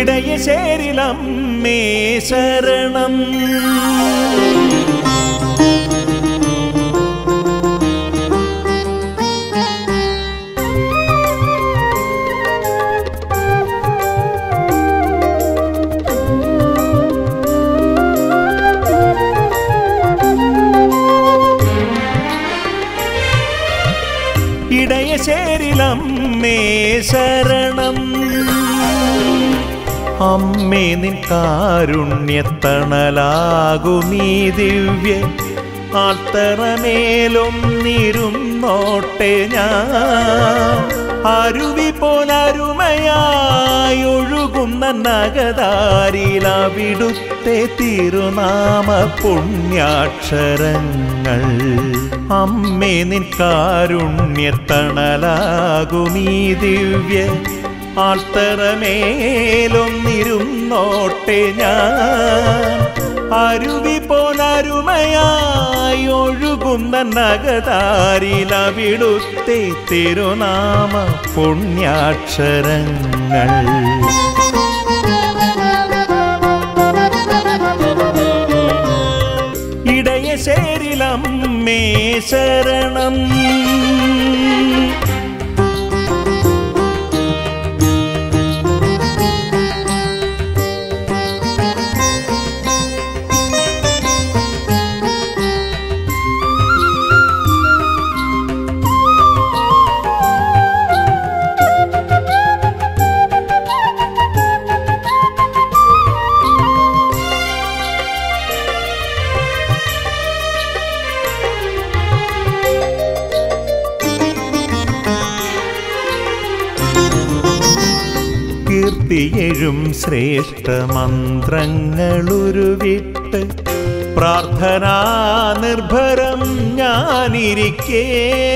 ഇടയശേരിലമ്മേ ശരണം ഇടയശേരിലമ്മേ ശരണം അമ്മേ നിൻ കാരുണ്യത്തണലാകുമീ ദിവ്യ ആത്തറമേലൊന്നിരുന്നോട്ടെ ഞാൻ അരുവി പോലരുമയായി ഒഴുകുന്ന നഗതാരിലവിടുത്തെ തിരുനാമ പുണ്യാക്ഷരങ്ങൾ അമ്മേ നിൻ കാരുണ്യത്തണലാകുമീ ദിവ്യ ആൾത്തറമേലൊന്നിരുന്നോട്ടെ ഞാൻ അരുവി പോലരുമയായി ഒഴുകുന്ന നഗതാരിലവിടുത്തെ തിരുനാമ പുണ്യാക്ഷരങ്ങൾ ഇടയശേരിലമ്മേ ശരണം കീർത്തിയെഴും ശ്രേഷ്ഠ മന്ത്രങ്ങളുരുവിട്ട് പ്രാർത്ഥനാ നിർഭരം ഞാനിരിക്കേ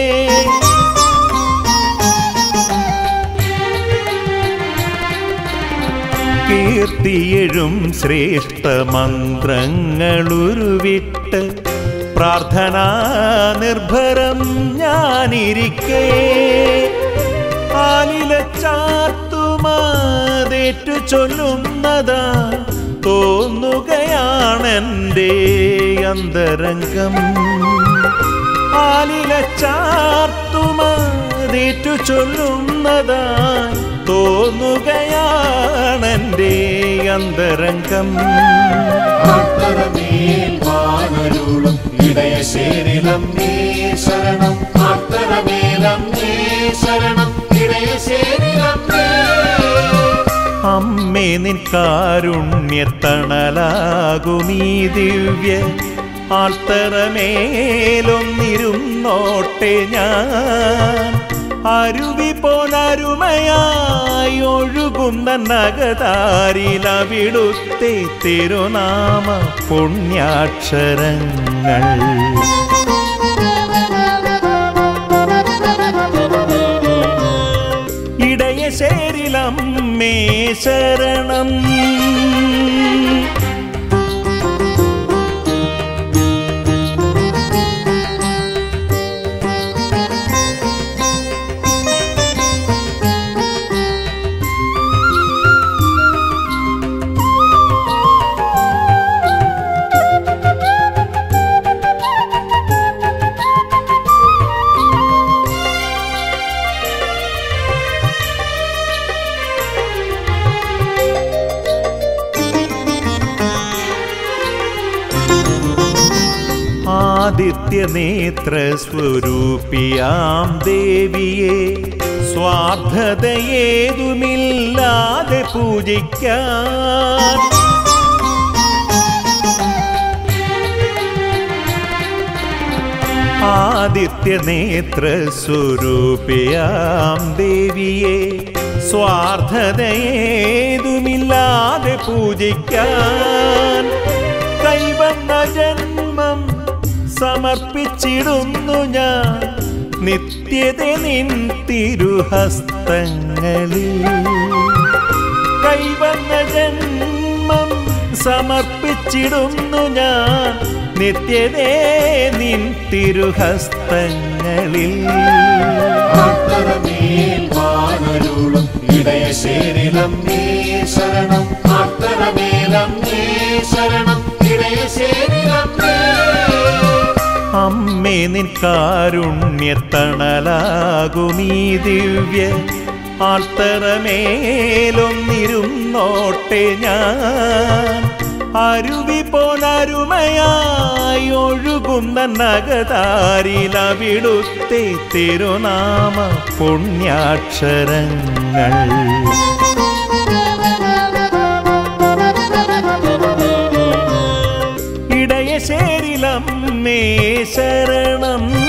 കീർത്തിയെഴും ശ്രേഷ്ഠ മന്ത്രങ്ങളുരുവിട്ട് പ്രാർത്ഥനാ നിർഭരം ഞാനിരിക്കേ ആലില ചാർത്തുമാതേറ്റു ചൊല്ലുന്നതാ തോന്നുകയാണെൻ്റെ അന്തരംഗം ആലില ചാർത്തുമാതേറ്റു ചൊല്ലുന്നതാ തോന്നുകയാണെൻ്റെ അന്തരംഗം ആത്തരമേൽ വാനരുളും ഇടയശേരിലം നീ ശരണം ആത്തരമേലം നീ ശരണം ഇടയശേരിലം നീ അമ്മേ നിൻ കാരുണ്യത്തണലാകുമീ ദിവ്യ ആൾത്തറമേലൊന്നിരുന്നോട്ടെ ഞാൻ അരുവി പോലരുമയായി ഒഴുകുന്ന നഗതാരിലവിടുത്തെ തിരുനാമ പുണ്യാക്ഷരങ്ങൾ ഇടയശേരിലമ്മേ ശരണം ആദിത്യനേത്ര സ്വരൂപിയാം ദേവിയെ സ്വാർത്ഥതയേതുമില്ലാതെ പൂജിക്കാൻ ആദിത്യനേത്ര സ്വരൂപിയാം ദേവിയെ സ്വാർത്ഥതയേതുമില്ലാതെ പൂജിക്കാൻ കൈവന്ന ജന്മം സമർപ്പിച്ചിടുന്നു ഞാൻ നിത്യത നിൻ തിരുഹസ്തങ്ങളിൽ കൈവന്ന ജന്മം സമർപ്പിച്ചിടുന്നു ഞാൻ നിത്യതേ നിൻ തിരുഹസ്തങ്ങളിൽ ആത്തരമേൽ വാനരുളും ഇട ഇടയശേരിലമ്മേ ശരണം ആർത്തരമേലമ്മേ ശരണം ഇടയശേരിലമ്മേ അമ്മേ നിൻ കാരുണ്യത്തണലാകുമീ ദിവ്യ ആർത്തറമേലൊന്നിരുന്നോട്ടെ ഞാൻ അരുവി പോലരുമയായി ഒഴുകുന്ന നഗതാരിലവിടുത്തെ തിരുനാമ പുണ്യാക്ഷരങ്ങൾ ഇടയശേരിലമ്മേ ശരണം